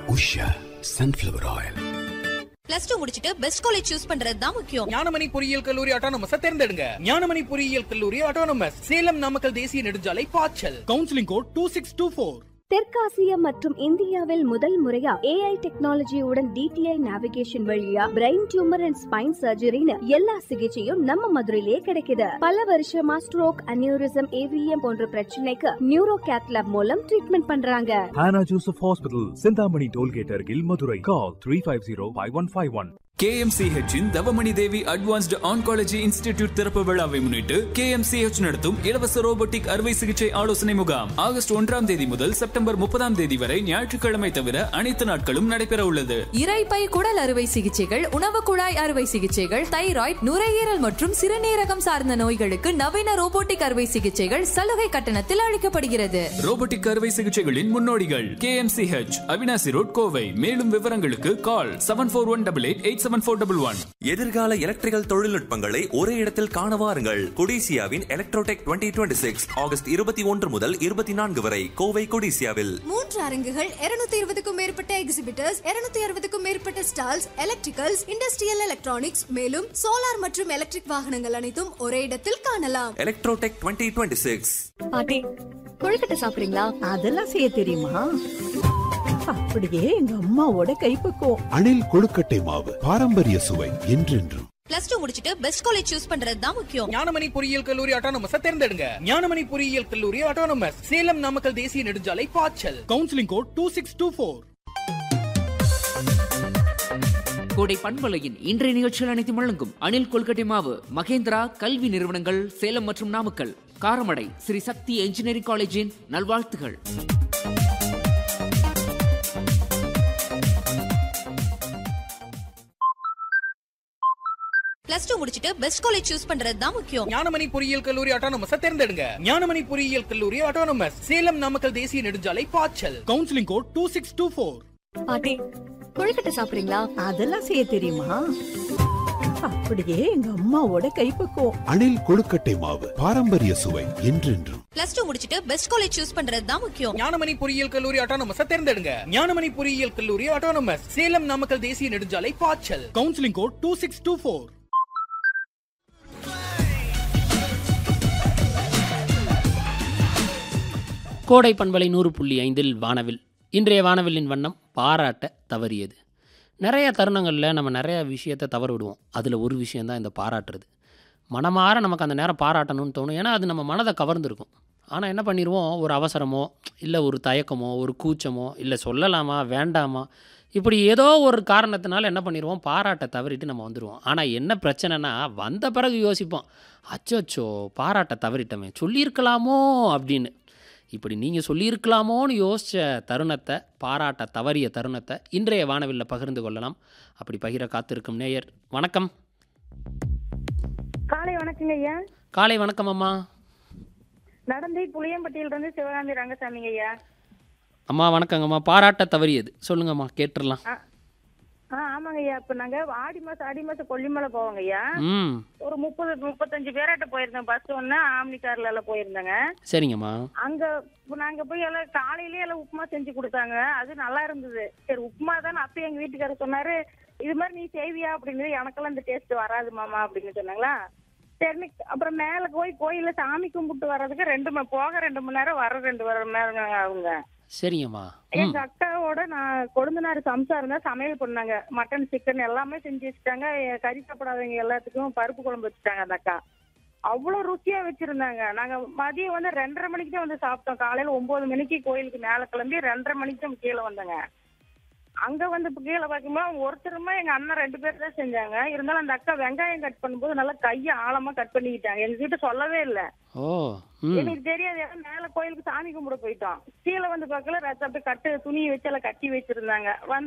Usha sunflower oil plus two முடிச்சிட்டு best college choose பண்றது தான் முக்கியம் ஞானமணி பொறியியல் கல்லூரி அட்டானமஸ் தேர்ந்தெடுங்க ஞானமணி பொறியியல் கல்லூரி அட்டானமஸ் சேலம் நாமக்கல் தேசிய நெடுஞ்சாலை பாய்ச்சல் counselling code two six two four தெற்காசியா மற்றும் இந்தியாவில் முதல் முறையா ஏஐ டெக்னாலஜியுடன் டிடிஐ நேவிகேஷன் வழியா பிரெயின் டியூமர் அண்ட் ஸ்பைன் சர்ஜரின்னு எல்லா சிகிச்சையும் நம்ம மதுரையிலே கிடைக்குது பல வருஷமா ஸ்ட்ரோக் அனியூரிசம் ஏவிஎம் போன்ற பிரச்சனைக்கு நியூரோ கேத்லாப் மூலம் ட்ரீட்மெண்ட் பண்றாங்க Hannah Joseph Hospital, Sindhamani Tollgate Argil, Madurai. Call 350-5151. KMCH இன் Thavamani Devi advanced oncology institute திறப்பு விழாவை முன்னிட்டு KMCH நடத்தும் இலவச ரோபோட்டிக் அறுவை சிகிச்சை ஆலோசனை முகாம் ஆகஸ்ட் ஒன்றாம் தேதி முதல் செப்டம்பர் முப்பதாம் தேதி வரை ஞாயிற்றுக்கிழமை தவிர அனைத்து நாட்களும் நடைபெற உள்ளது இரைப்பை குடல் அறுவை சிகிச்சைகள் உணவு குழாய் அறுவை சிகிச்சைகள் தைராய்டு நுரையீரல் மற்றும் சிறுநீரகம் சார்ந்த நோய்களுக்கு நவீன ரோபோட்டிக் அறுவை சிகிச்சைகள் சலுகை கட்டணத்தில் அளிக்கப்படுகிறது ரோபோட்டிக் அறுவை சிகிச்சைகளின் முன்னோடிகள் KMCH அவினாசி ரோட் கோவை மேலும் விவரங்களுக்கு call seven four one double eight eight seven four double one எதிர்கால எலக்ட்ரிக்கல் தொழில்நுட்பங்களை ஒரே இடத்தில் காண வாருங்கள் கொடிசியாவின் எலக்ட்ரோடெக் 2026 சிக்ஸ் ஆகஸ்ட் இருபத்தி ஒன்று முதல் இருபத்தி நான்கு வரை கோவை கொடிசியாவில் மூன்று அரங்குகள் 220 இருபதுக்கும் மேற்பட்ட எக்ஸிபிட்டர்ஸ் 260 அறுபதுக்கும் மேற்பட்ட ஸ்டால்ஸ் எலக்ட்ரிக்கல்ஸ் இண்டஸ்ட்ரியல் எலக்ட்ரானிக்ஸ் மேலும் சோலார் மற்றும் எலக்ட்ரிக் வாகனங்கள் அனைத்தும் ஒரே இடத்தில் காணலாம் எலக்ட்ரோடெக் 2026 சிக்ஸ் பாட்டி கொழுக்கட்டை சாப்பிடுறீங்களா அதெல்லாம் செய்ய தெரியுமா அப்படியே எங்க அம்மாவோட கைப்பக்குவம் அணில் கொழுக்கட்டை மாவு பாரம்பரிய சுவை என்றென்றும் பிளஸ் டூ முடிச்சிட்டு பெஸ்ட் காலேஜ் சூஸ் பண்றது தான் முக்கியம் ஞானமணி பொறியியல் கல்லூரி அட்டானமஸ் தேர்ந்தெடுங்க ஞானமணி பொறியியல் கல்லூரி அட்டானமஸ் சேலம் நாமக்கல் தேசிய நெடுஞ்சாலை பாய்ச்சல் counselling code two six two four கோடை பண்பலையின் இன்றைய நிகழ்ச்சியில் அனைத்து வழங்கும் அணில் கொல்கட்டை மாவு மகேந்திரா கல்வி நிறுவனங்கள் சேலம் மற்றும் நாமக்கல் காரமடை ஸ்ரீ சக்தி என்ஜினியரிங் காலேஜின் நல்வாழ்த்துகள் பிளஸ் டூ முடிச்சிட்டு பெஸ்ட் காலேஜ் சூஸ் பண்றது தான் முக்கியம் ஞானமணி பொறியியல் கல்லூரி அட்டானமஸ் தேர்ந்தெடுங்க ஞானமணி பொறியியல் கல்லூரி அட்டானமஸ் சேலம் நாமக்கல் தேசிய நெடுஞ்சாலை பாய்ச்சல் counselling code two six two four பாட்டி கொழுக்கட்டை சாப்பிடுறீங்களா அதெல்லாம் செய்ய தெரியுமா அப்படியே எங்க அம்மாவோட கைப்பக்குவம் அணில் கொழுக்கட்டை மாவு பாரம்பரிய சுவை என்றென்றும் பிளஸ் டூ முடிச்சிட்டு பெஸ்ட் காலேஜ் சூஸ் பண்றது தான் முக்கியம் ஞானமணி பொறியியல் கல்லூரி அட்டானமஸ் தேர்ந்தெடுங்க ஞானமணி பொறியியல் கல்லூரி அட்டானமஸ் சேலம் நாமக்கல் தேசிய நெடுஞ்சாலை பாய்ச்சல் counselling code two six two four கோடை பண்பலை நூறு புள்ளி ஐந்தில் வானவில் இன்றைய வானவில்லின் வண்ணம் பாராட்ட தவறியது நிறைய தருணங்களில் நம்ம நிறைய விஷயத்தை தவறு விடுவோம் அதில் ஒரு விஷயந்தான் இந்த பாராட்டுறது மனமாற நமக்கு அந்த நேரம் பாராட்டணும்னு தோணும் ஏன்னா அது நம்ம மனதை கவர்ந்துருக்கும் ஆனால் என்ன பண்ணிடுவோம் ஒரு அவசரமோ இல்லை ஒரு தயக்கமோ ஒரு கூச்சமோ இல்லை சொல்லலாமா வேண்டாமா இப்படி ஏதோ ஒரு காரணத்தினால என்ன பண்ணிடுவோம் பாராட்ட தவறிட்டு நம்ம வந்துடுவோம் ஆனால் என்ன பிரச்சனைனா வந்த பிறகு யோசிப்போம் அச்சோச்சோ பாராட்ட தவறிட்டமே சொல்லியிருக்கலாமோ அப்படின்னு இப்படி நீங்கள் சொல்லியிருக்கலாமோன்னு யோசித்த தருணத்தை பாராட்ட தவறிய தருணத்தை இன்றைய வானவில்ல பகிர்ந்து கொள்ளலாம் அப்படி பகிர காத்திருக்கும் நேயர் வணக்கம் காலை வணக்கங்க ஐயா காலை வணக்கம் அம்மா நடந்தை புளியம்பட்டியில இருந்து சிவகாந்தி ரங்கசாமிங்க ஐயா அம்மா வணக்கங்கம்மா பாராட்ட தவறியது சொல்லுங்கம்மா கேட்டுடலாம் ஆ ஆ, ஆமாங்க ஐயா இப்ப நாங்க ஆடி மாசம் ஆடி மாசம் கொல்லிமலை போவோங்க ஐயா ம் ஒரு முப்பது முப்பத்தஞ்சு பேராட்ட போயிருந்தேன் பஸ் ஒண்ணு ஆம்னி கார்ல எல்லாம் போயிருந்தேங்க சரிங்கம்மா அங்க இப்ப நாங்க போய் எல்லாம் காலையிலேயே எல்லாம் உப்புமா செஞ்சு கொடுத்தாங்க அது நல்லா இருந்தது சரி உப்புமா தானே அப்ப எங்க வீட்டுக்காரர் சொன்னாரு இது மாதிரி நீ செய்வியா அப்படின்னு எனக்கெல்லாம் இந்த டேஸ்ட் வராது மாமா அப்படின்னு சொன்னாங்களா சரி அப்புறம் மேல போய் கோயில்ல சாமி கும்பிட்டு வர்றதுக்கு ரெண்டு மணி போக ரெண்டு மணி நேரம் வர ரெண்டு மணி நேரம் ஆகுங்க சரிங்கம்மா ம் எங்க அக்காவோட நான் கொழுந்தனார் சம்சாரம் தான் சமையல் பண்ணாங்க மட்டன் சிக்கன் எல்லாமே செஞ்சு வச்சுட்டாங்க எ- கறி சாப்பிடாதவங்க எல்லாத்துக்கும் பருப்பு குழம்பு வச்சுட்டாங்க அந்த அக்கா அவ்வளவு ருசியா வச்சிருந்தாங்க நாங்க மதியம் வந்து ரெண்டரை மணிக்கு தான் வந்து சாப்பிட்டோம் காலையில ஒன்பது மணிக்கு கோயிலுக்கு மேல கிளம்பி ரெண்டரை மணிக்கு தான் கீழே வந்தோங்க அங்க வந்து இப்ப கீழே பார்க்கும்போது ஒருத்தருமா எங்க அண்ணன் ரெண்டு பேர் தான் செஞ்சாங்க இருந்தாலும் அந்த அக்கா வெங்காயம் கட் பண்ணும்போது நல்லா கையை ஆழமா கட் பண்ணிக்கிட்டாங்க எங்க கிட்ட சொல்லவே இல்லை ஓ ம் எனக்கு தெரியாது ஏன்னா மேல கோயிலுக்கு சாமி கும்பிட போயிட்டோம் கீழே வந்து பார்க்கல ரத்த அப்படியே கட்டு துணியை வச்சு எல்லாம் கட்டி வச்சிருந்தாங்க வந்து